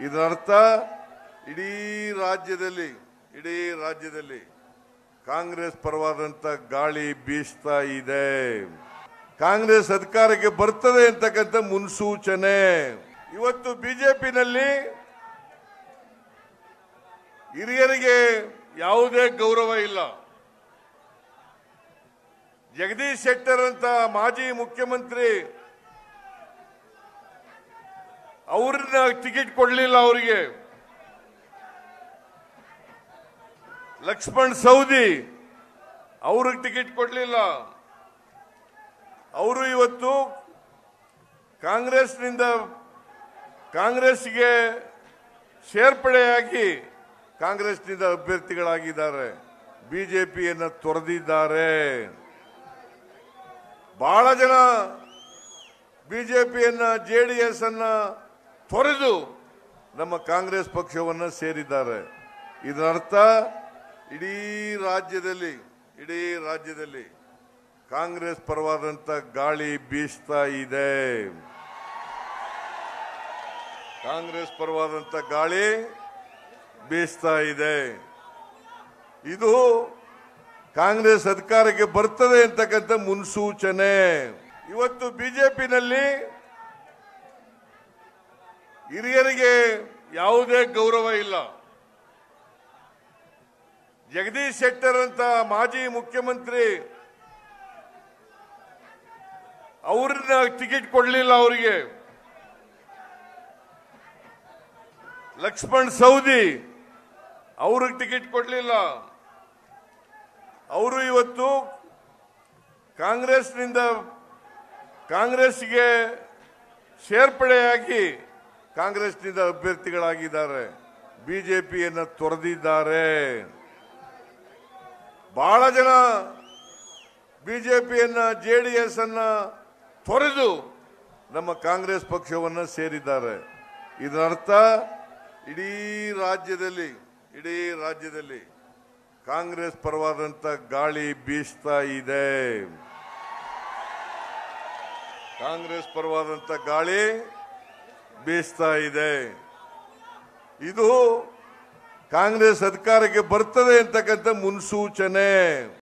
ಇದರರ್ಥ ಇಡೀ ರಾಜ್ಯದಲ್ಲಿ ಇಡೀ ರಾಜ್ಯದಲ್ಲಿ ಕಾಂಗ್ರೆಸ್ ಪರವಾದಂತ ಗಾಳಿ ಬೀಸ್ತಾ ಇದೆ ಕಾಂಗ್ರೆಸ್ ಅಧಿಕಾರಕ್ಕೆ ಬರ್ತದೆ ಅಂತಕ್ಕಂಥ ಮುನ್ಸೂಚನೆ ಇವತ್ತು ಬಿಜೆಪಿನಲ್ಲಿ ಹಿರಿಯರಿಗೆ ಯಾವುದೇ ಗೌರವ ಇಲ್ಲ ಜಗದೀಶ್ ಶೆಟ್ಟರ್ ಅಂತ ಮಾಜಿ ಮುಖ್ಯಮಂತ್ರಿ ಅವ್ರನ್ನ ಟಿಕೆಟ್ ಕೊಡ್ಲಿಲ್ಲ ಅವರಿಗೆ ಲಕ್ಷ್ಮಣ್ ಸೌದಿ ಅವ್ರಿಗೆ ಟಿಕೆಟ್ ಕೊಡ್ಲಿಲ್ಲ ಅವರು ಇವತ್ತು ಕಾಂಗ್ರೆಸ್ನಿಂದ ಕಾಂಗ್ರೆಸ್ಗೆ ಸೇರ್ಪಡೆಯಾಗಿ ಕಾಂಗ್ರೆಸ್ನಿಂದ ಅಭ್ಯರ್ಥಿಗಳಾಗಿದ್ದಾರೆ ಬಿಜೆಪಿಯನ್ನು ತೊರೆದಿದ್ದಾರೆ ಬಹಳ ಜನ ಬಿಜೆಪಿಯನ್ನ ಜೆಡಿಎಸ್ ಅನ್ನ ತೊರೆದು ನಮ್ಮ ಕಾಂಗ್ರೆಸ್ ಪಕ್ಷವನ್ನು ಸೇರಿದ್ದಾರೆ ಇದರರ್ಥ ಇಡೀ ರಾಜ್ಯದಲ್ಲಿ ಇಡೀ ರಾಜ್ಯದಲ್ಲಿ ಕಾಂಗ್ರೆಸ್ ಪರವಾದಂತ ಗಾಳಿ ಬೀಸ್ತಾ ಇದೆ ಕಾಂಗ್ರೆಸ್ ಪರವಾದಂತ ಗಾಳಿ ಬೀಸ್ತಾ ಇದೆ ಇದು ಕಾಂಗ್ರೆಸ್ ಅಧಿಕಾರಕ್ಕೆ ಬರ್ತದೆ ಅಂತಕ್ಕಂಥ ಮುನ್ಸೂಚನೆ ಇವತ್ತು ಬಿಜೆಪಿನಲ್ಲಿ ಹಿರಿಯರಿಗೆ ಯಾವುದೇ ಗೌರವ ಇಲ್ಲ ಜಗದೀಶ್ ಶೆಟ್ಟರ್ ಅಂತ ಮಾಜಿ ಮುಖ್ಯಮಂತ್ರಿ ಅವ್ರನ್ನ ಟಿಕೆಟ್ ಕೊಡ್ಲಿಲ್ಲ ಅವರಿಗೆ ಲಕ್ಷ್ಮಣ್ ಸೌದಿ ಅವ್ರಿಗೆ ಟಿಕೆಟ್ ಕೊಡ್ಲಿಲ್ಲ ಅವರು ಇವತ್ತು ಕಾಂಗ್ರೆಸ್ನಿಂದ ಕಾಂಗ್ರೆಸ್ಗೆ ಸೇರ್ಪಡೆಯಾಗಿ ಕಾಂಗ್ರೆಸ್ನಿಂದ ಅಭ್ಯರ್ಥಿಗಳಾಗಿದ್ದಾರೆ ಬಿಜೆಪಿಯನ್ನು ತೊರೆದಿದ್ದಾರೆ ಬಹಳ ಜನ ಬಿಜೆಪಿಯನ್ನ ಜೆಡಿಎಸ್ ಅನ್ನ ತೊರೆದು ನಮ್ಮ ಕಾಂಗ್ರೆಸ್ ಪಕ್ಷವನ್ನು ಸೇರಿದ್ದಾರೆ ಇದರರ್ಥ ಇಡೀ ರಾಜ್ಯದಲ್ಲಿ ಇಡೀ ರಾಜ್ಯದಲ್ಲಿ ಕಾಂಗ್ರೆಸ್ ಪರವಾದಂತ ಗಾಳಿ ಬೀಸ್ತಾ ಇದೆ ಕಾಂಗ್ರೆಸ್ ಪರವಾದಂತ ಗಾಳಿ ಬೀಸ್ತಾ ಇದೆ ಇದು ಕಾಂಗ್ರೆಸ್ ಅಧಿಕಾರಕ್ಕೆ ಬರ್ತದೆ ಅಂತಕ್ಕಂಥ ಮುನ್ಸೂಚನೆ